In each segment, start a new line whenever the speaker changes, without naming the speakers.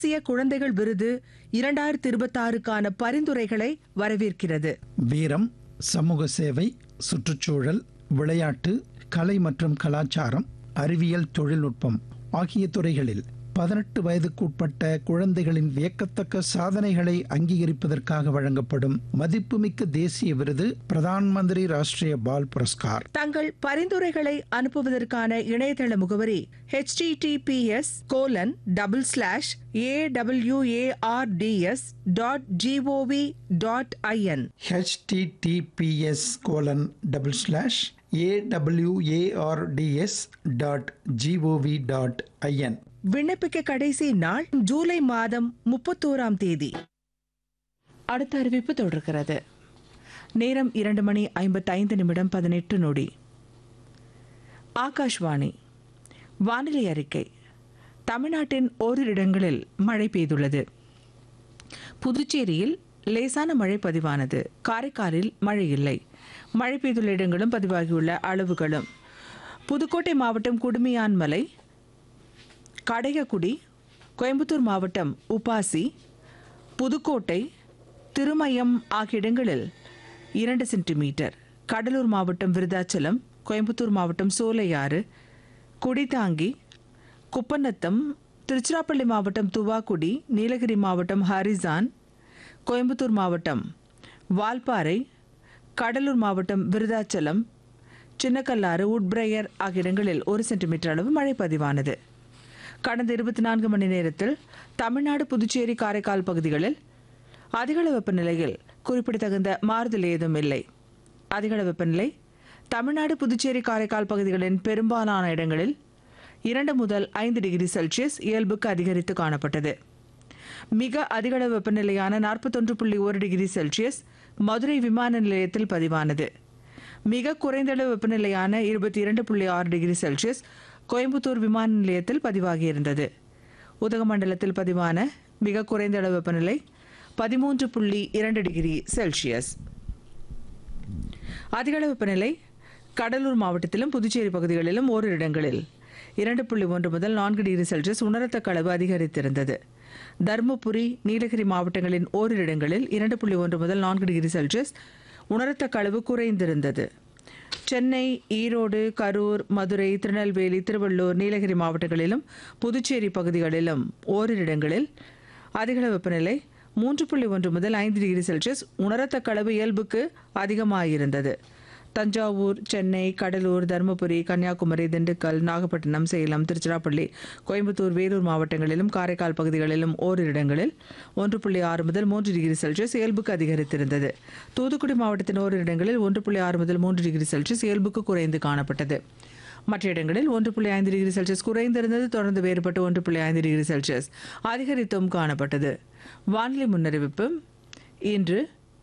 தேசிய குழந்தைகள் விருது இரண்டாயிரத்தி இருபத்தாறுக்கான பரிந்துரைகளை வரவேற்கிறது
வீரம் சமூக சேவை சுற்றுச்சூழல் விளையாட்டு கலை மற்றும் கலாச்சாரம் அறிவியல் தொழில்நுட்பம் ஆகிய துறைகளில் பதினெட்டு வயதுக்குட்பட்ட குழந்தைகளின் வியக்கத்தக்க சாதனைகளை அங்கீகரிப்பதற்காக வழங்கப்படும் மதிப்புமிக்க தேசிய விருது பிரதான் மந்திரி ராஷ்டிரிய பால் புரஸ்கார்
தங்கள் பரிந்துரைகளை அனுப்புவதற்கான இணையதள முகவரி https colon double slash A WARDS dot GOV dot IN
https colon double slash AWARDS dot GOV dot IN
விண்ணப்பிக்க கடைசி நாள் ஜூலை மாதம் முப்பத்தோராம் தேதி அடுத்த அறிவிப்பு தொடர்கிறது நேரம் இரண்டு மணி ஐம்பத்தைந்து நிமிடம் பதினெட்டு நொடி ஆகாஷ்வாணி வானிலை அறிக்கை தமிழ்நாட்டின் ஓரிரு இடங்களில் மழை பெய்துள்ளது புதுச்சேரியில் லேசான மழை பதிவானது காரைக்காலில் மழை இல்லை மழை பெய்துள்ள இடங்களும் பதிவாகியுள்ள அளவுகளும் புதுக்கோட்டை மாவட்டம் குடுமியான்மலை கடையக்குடி கோயம்புத்தூர் மாவட்டம் உபாசி புதுக்கோட்டை திருமயம் ஆகிய இடங்களில் இரண்டு சென்டிமீட்டர் கடலூர் மாவட்டம் விருதாச்சலம் கோயம்புத்தூர் மாவட்டம் சோலையாறு குடிதாங்கி குப்பநத்தம் திருச்சிராப்பள்ளி மாவட்டம் துவாக்குடி நீலகிரி மாவட்டம் ஹரிசான் கோயம்புத்தூர் மாவட்டம் வால்பாறை கடலூர் மாவட்டம் விருதாச்சலம் சின்னக்கல்லாறு உட்பிரையர் ஆகிய இடங்களில் ஒரு சென்டிமீட்டர் அளவு மழை பதிவானது கடந்த இருபத்தி நான்கு மணி நேரத்தில் தமிழ்நாடு புதுச்சேரி காரைக்கால் பகுதிகளில் அதிகள வெப்பநிலையில் குறிப்பிடத்தகுந்த மாறுதல் ஏதும் இல்லை அதிகள வெப்பநிலை தமிழ்நாடு புதுச்சேரி காரைக்கால் பகுதிகளின் பெரும்பாலான இடங்களில் இரண்டு முதல் ஐந்து டிகிரி செல்சியஸ் இயல்புக்கு அதிகரித்து காணப்பட்டது மிக அதிகள வெப்பநிலையான நாற்பத்தொன்று புள்ளி ஒரு டிகிரி செல்சியஸ் மதுரை விமான நிலையத்தில் பதிவானது மிக குறைந்தளவு வெப்பநிலையான இருபத்தி இரண்டு புள்ளி ஆறு டிகிரி செல்சியஸ் கோயம்புத்தூர் விமான நிலையத்தில் பதிவாகியிருந்தது உதகமண்டலத்தில் பதிவான மிக குறைந்த அளவு வெப்பநிலை பதிமூன்று புள்ளி இரண்டு டிகிரி செல்சியஸ் அதிகளவு வெப்பநிலை கடலூர் மாவட்டத்திலும் புதுச்சேரி பகுதிகளிலும் ஓரிரு இடங்களில் இரண்டு புள்ளி ஒன்று முதல் நான்கு டிகிரி செல்சியஸ் உணரத்தக்க அளவு அதிகரித்திருந்தது தருமபுரி நீலகிரி மாவட்டங்களின் ஓரிரு இடங்களில் இரண்டு புள்ளி ஒன்று முதல் நான்கு டிகிரி செல்சியஸ் உணரத்தக்க அளவு குறைந்திருந்தது சென்னை ஈரோடு கரூர் மதுரை திருநெல்வேலி திருவள்ளூர் நீலகிரி மாவட்டங்களிலும் புதுச்சேரி பகுதிகளிலும் ஓரிரு இடங்களில் அதிகள வெப்பநிலை மூன்று புள்ளி ஒன்று முதல் ஐந்து டிகிரி செல்சியஸ் உணரத்தக்க அளவு இயல்புக்கு அதிகமாயிருந்தது தஞ்சாவூர் சென்னை கடலூர் தருமபுரி கன்னியாகுமரி திண்டுக்கல் நாகப்பட்டினம் சேலம் திருச்சிராப்பள்ளி கோயம்புத்தூர் வேலூர் மாவட்டங்களிலும் காரைக்கால் பகுதிகளிலும் ஓரிரு இடங்களில் ஒன்று புள்ளி ஆறு முதல் மூன்று டிகிரி செல்சியஸ் இயல்புக்கு அதிகரித்திருந்தது தூத்துக்குடி மாவட்டத்தின் ஓரிரு இடங்களில் ஒன்று புள்ளி ஆறு முதல் மூன்று டிகிரி செல்சியஸ் இயல்புக்கு குறைந்து காணப்பட்டது மற்ற இடங்களில் ஒன்று புள்ளி ஐந்து டிகிரி செல்சியஸ் குறைந்திருந்தது தொடர்ந்து வேறுபட்டு ஒன்று புள்ளி ஐந்து டிகிரி செல்சியஸ் அதிகரித்தும் காணப்பட்டது வானிலை முன்னறிவிப்பு இன்று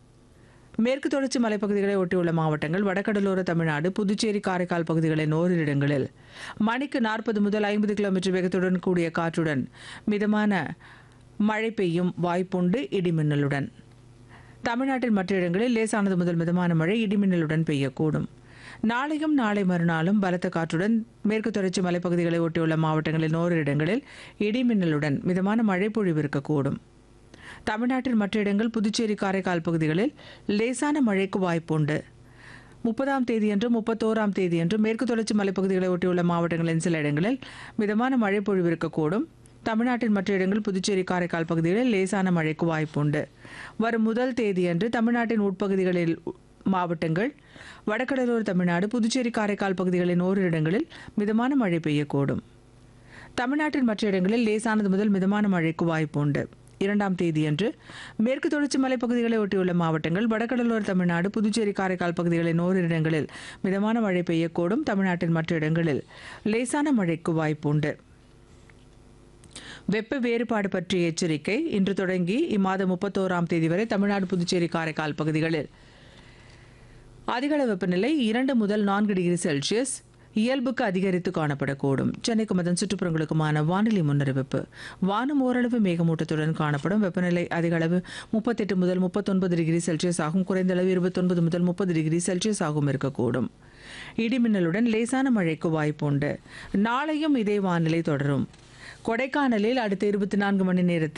மேற்கு தொடர்ச்சி மலைப்பகுதிகளை ஒட்டியுள்ள மாவட்டங்கள் வடகடலோர தமிழ்நாடு புதுச்சேரி காரைக்கால் பகுதிகளின் ஓரிரு இடங்களில் மணிக்கு நாற்பது முதல் ஐம்பது கிலோமீட்டர் வேகத்துடன் கூடிய காற்றுடன் மிதமான மழை பெய்யும் வாய்ப்புண்டு இடிமின்னலுடன் தமிழ்நாட்டின் மற்ற இடங்களில் லேசானது முதல் மிதமான மழை இடிமின்னலுடன் பெய்யக்கூடும் நாளையும் நாளை மறுநாளும் பலத்த காற்றுடன் மேற்கு தொடர்ச்சி மலைப்பகுதிகளை ஒட்டியுள்ள மாவட்டங்களின் ஓரிரு இடங்களில் இடிமின்னலுடன் மிதமான மழை பொழிவு இருக்கக்கூடும் தமிழ்நாட்டின் மற்ற இடங்கள் புதுச்சேரி காரைக்கால் பகுதிகளில் லேசான மழைக்கு வாய்ப்புண்டு முப்பதாம் தேதியன்று முப்பத்தோராம் தேதியன்று மேற்கு தொடர்ச்சி மலைப்பகுதிகளை ஒட்டியுள்ள மாவட்டங்களின் சில இடங்களில் மிதமான மழை பொழிவு இருக்கக்கூடும் தமிழ்நாட்டின் மற்ற இடங்கள் புதுச்சேரி காரைக்கால் பகுதிகளில் லேசான மழைக்கு வாய்ப்புண்டு வரும் முதல் தேதியன்று தமிழ்நாட்டின் உட்பகுதிகளில் மாவட்டங்கள் வடகடலோர தமிழ்நாடு புதுச்சேரி காரைக்கால் பகுதிகளின் ஓரிரு இடங்களில் மிதமான மழை பெய்யக்கூடும் தமிழ்நாட்டின் மற்ற இடங்களில் லேசானது முதல் மிதமான மழைக்கு வாய்ப்புண்டு இரண்டாம் தேதியன்று மேற்கு தொடர்ச்சி மலைப்பகுதிகளை ஒட்டியுள்ள மாவட்டங்கள் வடகடலோர தமிழ்நாடு புதுச்சேரி காரைக்கால் பகுதிகளின் ஓரிரு இடங்களில் மிதமான மழை பெய்யக்கூடும் தமிழ்நாட்டின் மற்ற இடங்களில் லேசான மழைக்கு வாய்ப்புண்டு வெப்ப வேறுபாடு பற்றிய எச்சரிக்கை இன்று தொடங்கி இம்மாதம் முப்பத்தோராம் தேதி வரை தமிழ்நாடு புதுச்சேரி காரைக்கால் பகுதிகளில் அதிகள வெப்பநிலை இரண்டு முதல் நான்கு டிகிரி செல்சியஸ் இயல்புக்கு அதிகரித்து காணப்படக்கூடும் சென்னைக்கும் அதன் சுற்றுப்புறங்களுக்குமான வானிலை முன்னறிவிப்பு வானம் ஓரளவு மேகமூட்டத்துடன் காணப்படும் வெப்பநிலை அதிக அளவு முப்பத்தெட்டு முதல் முப்பத்தொன்பது டிகிரி செல்சியஸ் ஆகும் குறைந்த அளவு இருபத்தொன்பது முதல் முப்பது டிகிரி செல்சியஸ் ஆகும் இருக்கக்கூடும் இடிமின்னலுடன் லேசான மழைக்கு வாய்ப்புண்டு நாளையும் இதே வானிலை தொடரும் கொடைக்கானலில் அடுத்த இருபத்தி நான்கு மணி நேரத்தில்